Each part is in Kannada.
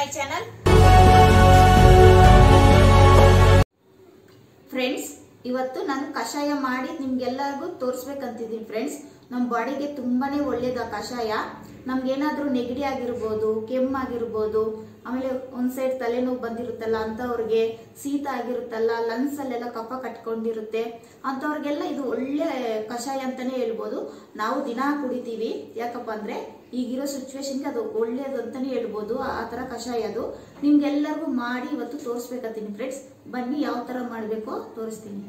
ಮೈ ಚಾನಲ್ ಫ್ರೆಂಡ್ಸ್ ಇವತ್ತು ನಾನು ಕಷಾಯ ಮಾಡಿ ನಿಮ್ಗೆಲ್ಲರಿಗೂ ತೋರಿಸ್ಬೇಕಂತಿದ್ದೀನಿ ಫ್ರೆಂಡ್ಸ್ ನಮ್ಮ ಬಾಡಿಗೆ ತುಂಬಾನೇ ಒಳ್ಳೇದು ಆ ಕಷಾಯ ನಮ್ಗೇನಾದ್ರೂ ನೆಗಡಿ ಆಗಿರ್ಬೋದು ಕೆಮ್ಮಾಗಿರ್ಬೋದು ಆಮೇಲೆ ಒಂದ್ ಸೈಡ್ ತಲೆನೋವು ಬಂದಿರುತ್ತಲ್ಲ ಅಂತವ್ರಿಗೆ ಶೀತ ಆಗಿರುತ್ತಲ್ಲ ಲಂಗ್ಸ್ ಅಲ್ಲೆಲ್ಲ ಕಫ ಕಟ್ಕೊಂಡಿರುತ್ತೆ ಅಂತವ್ರಿಗೆಲ್ಲ ಇದು ಒಳ್ಳೆ ಕಷಾಯ ಅಂತಾನೆ ಹೇಳ್ಬೋದು ನಾವು ದಿನ ಕುಡಿತೀವಿ ಯಾಕಪ್ಪ ಅಂದ್ರೆ ಈಗಿರೋ ಸಿಚುವೇಶನ್ಗೆ ಅದು ಒಳ್ಳೇದು ಅಂತಾನೆ ಹೇಳ್ಬೋದು ಆ ತರ ಕಷಾಯ ಅದು ನಿಮ್ಗೆಲ್ಲರಿಗೂ ಮಾಡಿ ಇವತ್ತು ತೋರಿಸ್ಬೇಕಂತೀನಿ ಫ್ರೆಂಡ್ಸ್ ಬನ್ನಿ ಯಾವ ತರ ಮಾಡಬೇಕೋ ತೋರಿಸ್ತೀನಿ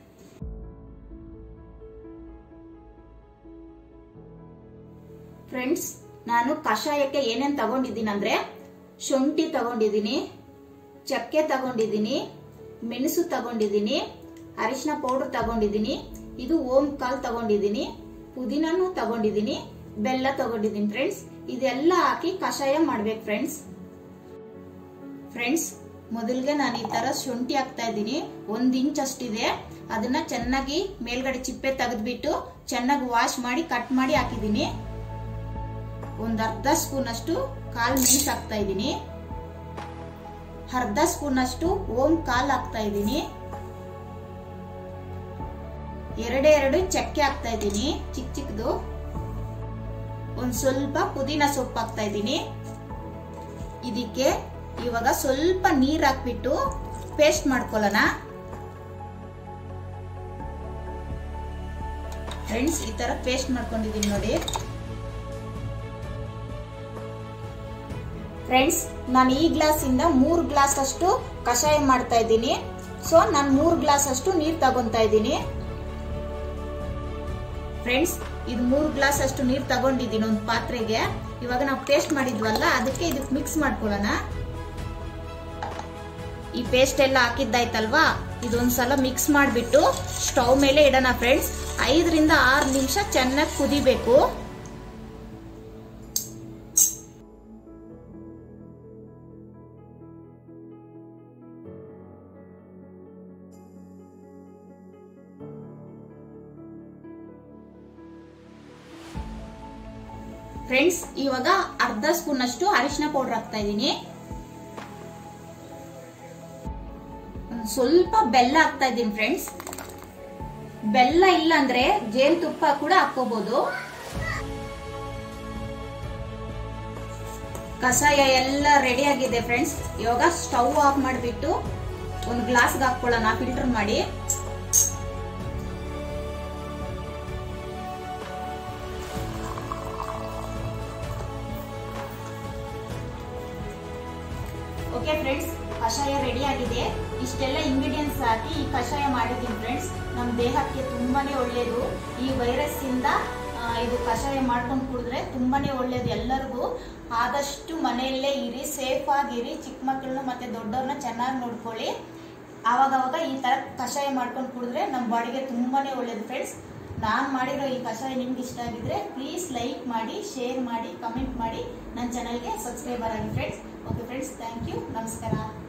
ಫ್ರೆಂಡ್ಸ್ ನಾನು ಕಷಾಯಕ್ಕೆ ಏನೇನ್ ತಗೊಂಡಿದ್ದೀನಿ ಅಂದ್ರೆ ಶುಂಠಿ ತಗೊಂಡಿದ್ದೀನಿ ಚಕ್ಕೆ ತಗೊಂಡಿದ್ದೀನಿ ಮೆಣಸು ತಗೊಂಡಿದ್ದೀನಿ ಅರಿಶಿನ ಪೌಡರ್ ತಗೊಂಡಿದ್ದೀನಿ ಇದು ಓಂ ಕಾಲ್ ತಗೊಂಡಿದ್ದೀನಿ ಪುದೀನನು ತಗೊಂಡಿದ್ದೀನಿ ಬೆಲ್ಲ ತಗೊಂಡಿದ್ದೀನಿ ಫ್ರೆಂಡ್ಸ್ ಇದೆಲ್ಲ ಹಾಕಿ ಕಷಾಯ ಮಾಡ್ಬೇಕು ಫ್ರೆಂಡ್ಸ್ ಫ್ರೆಂಡ್ಸ್ ಮೊದಲಿಗೆ ನಾನು ಈ ತರ ಶುಂಠಿ ಹಾಕ್ತಾ ಇದ್ದೀನಿ ಒಂದ್ ಇಂಚ್ ಅಷ್ಟಿದೆ ಅದನ್ನ ಚೆನ್ನಾಗಿ ಮೇಲ್ಗಡೆ ಚಿಪ್ಪೆ ತೆಗೆದ್ಬಿಟ್ಟು ಚೆನ್ನಾಗಿ ವಾಶ್ ಮಾಡಿ ಕಟ್ ಮಾಡಿ ಹಾಕಿದ್ದೀನಿ ಒಂದ್ ಅರ್ಧ ಸ್ಪೂನ್ ಅಷ್ಟು ಕಾಲ್ ಮೆಣಸು ಹಾಕ್ತಾ ಇದ್ದೀನಿ ಅರ್ಧ ಸ್ಪೂನ್ ಅಷ್ಟು ಓಂ ಕಾಲ್ ಹಾಕ್ತಾ ಇದ್ದೀನಿ ಎರಡೇ ಎರಡು ಚಕ್ಕೆ ಹಾಕ್ತಾ ಇದ್ದೀನಿ ಚಿಕ್ಕ ಚಿಕ್ಕದು ಒಂದ್ ಸ್ವಲ್ಪ ಪುದೀನ ಸೊಪ್ಪು ಹಾಕ್ತಾ ಇದ್ದೀನಿ ಇದಕ್ಕೆ ಇವಾಗ ಸ್ವಲ್ಪ ನೀರ್ ಹಾಕ್ಬಿಟ್ಟು ಪೇಸ್ಟ್ ಮಾಡ್ಕೊಳ್ಳೋಣ ಫ್ರೆಂಡ್ಸ್ ಈ ತರ ಪೇಸ್ಟ್ ಮಾಡ್ಕೊಂಡಿದ್ದೀನಿ ನೋಡಿ ಫ್ರೆಂಡ್ಸ್ ನಾನು ಈ ಗ್ಲಾಸ್ ಇಂದ ಮೂರ್ ಗ್ಲಾಸ್ ಅಷ್ಟು ಕಷಾಯ ಮಾಡ್ತಾ ಇದ್ದೀನಿ ಸೊ ನಾನು ಮೂರ್ ಗ್ಲಾಸ್ ಅಷ್ಟು ನೀರ್ ತಗೊಂತಾ ಇದ್ದೀನಿ ಫ್ರೆಂಡ್ಸ್ ಇದು ಮೂರ್ ಗ್ಲಾಸ್ ಅಷ್ಟು ನೀರ್ ತಗೊಂಡಿದ್ದೀನಿ ಒಂದು ಪಾತ್ರೆಗೆ ಇವಾಗ ನಾವು ಪೇಸ್ಟ್ ಮಾಡಿದ್ವಲ್ಲ ಅದಕ್ಕೆ ಇದಕ್ಕೆ ಮಿಕ್ಸ್ ಮಾಡ್ಕೊಳ್ಳೋಣ ಈ ಪೇಸ್ಟ್ ಎಲ್ಲ ಹಾಕಿದ್ದಾಯ್ತಲ್ವಾ ಇದೊಂದ್ಸಲ ಮಿಕ್ಸ್ ಮಾಡಿಬಿಟ್ಟು ಸ್ಟವ್ ಮೇಲೆ ಇಡೋಣ ಫ್ರೆಂಡ್ಸ್ ಐದರಿಂದ ಆರು ನಿಮಿಷ ಚೆನ್ನಾಗಿ ಕುದಿಬೇಕು ಫ್ರೆಂಡ್ಸ್ ಇವಾಗ ಅರ್ಧ ಸ್ಪೂನ್ ಅಷ್ಟು ಅರಿಶಿನ ಪೌಡರ್ ಹಾಕ್ತಾ ಇದ್ದೀನಿ ಸ್ವಲ್ಪ ಬೆಲ್ಲ ಹಾಕ್ತಾ ಇದ್ದೀನಿ ಫ್ರೆಂಡ್ಸ್ ಬೆಲ್ಲ ಇಲ್ಲ ಅಂದ್ರೆ ಜೇನುತುಪ್ಪ ಕೂಡ ಹಾಕೋಬಹುದು ಕಷಾಯ ಎಲ್ಲ ರೆಡಿ ಆಗಿದೆ ಫ್ರೆಂಡ್ಸ್ ಇವಾಗ ಸ್ಟವ್ ಆಫ್ ಮಾಡಿಬಿಟ್ಟು ಒಂದು ಗ್ಲಾಸ್ಗೆ ಹಾಕೊಳ್ಳೋಣ ಫಿಲ್ಟರ್ ಮಾಡಿ ಓಕೆ ಫ್ರೆಂಡ್ಸ್ ಕಷಾಯ ರೆಡಿ ಆಗಿದೆ ಇಷ್ಟೆಲ್ಲ ಇಂಗ್ರೀಡಿಯೆಂಟ್ಸ್ ಹಾಕಿ ಈ ಕಷಾಯ ಮಾಡಿದ್ದೀನಿ ಫ್ರೆಂಡ್ಸ್ ನಮ್ಮ ದೇಹಕ್ಕೆ ತುಂಬಾನೇ ಒಳ್ಳೆಯದು ಈ ವೈರಸ್ ಇಂದ ಆ, ಇದು ಕಷಾಯ ಮಾಡ್ಕೊಂಡು ಕುಡಿದ್ರೆ ತುಂಬಾನೇ ಒಳ್ಳೇದು ಎಲ್ಲರಿಗೂ ಆದಷ್ಟು ಮನೆಯಲ್ಲೇ ಇರಿ ಸೇಫ್ ಆಗಿರಿ ಚಿಕ್ಕ ಮಕ್ಕಳನ್ನ ಮತ್ತೆ ದೊಡ್ಡವ್ರನ್ನ ಚೆನ್ನಾಗಿ ನೋಡ್ಕೊಳ್ಳಿ ಆವಾಗವಾಗ ಈ ತರ ಕಷಾಯ ಮಾಡ್ಕೊಂಡು ಕುಡಿದ್ರೆ ನಮ್ಮ ಬಾಡಿಗೆ ತುಂಬಾನೇ ಒಳ್ಳೇದು ಫ್ರೆಂಡ್ಸ್ ನಾನು ಮಾಡಿರೋ ಈ ಕಷಾಯ ನಿಮ್ಗೆ ಇಷ್ಟ ಆಗಿದ್ರೆ ಪ್ಲೀಸ್ ಲೈಕ್ ಮಾಡಿ ಶೇರ್ ಮಾಡಿ ಕಮೆಂಟ್ ಮಾಡಿ ನನ್ನ ಚಾನಲ್ಗೆ ಸಬ್ಸ್ಕ್ರೈಬರ್ ಆಗಿ friends okay friends thank you ನಮಸ್ಕಾರ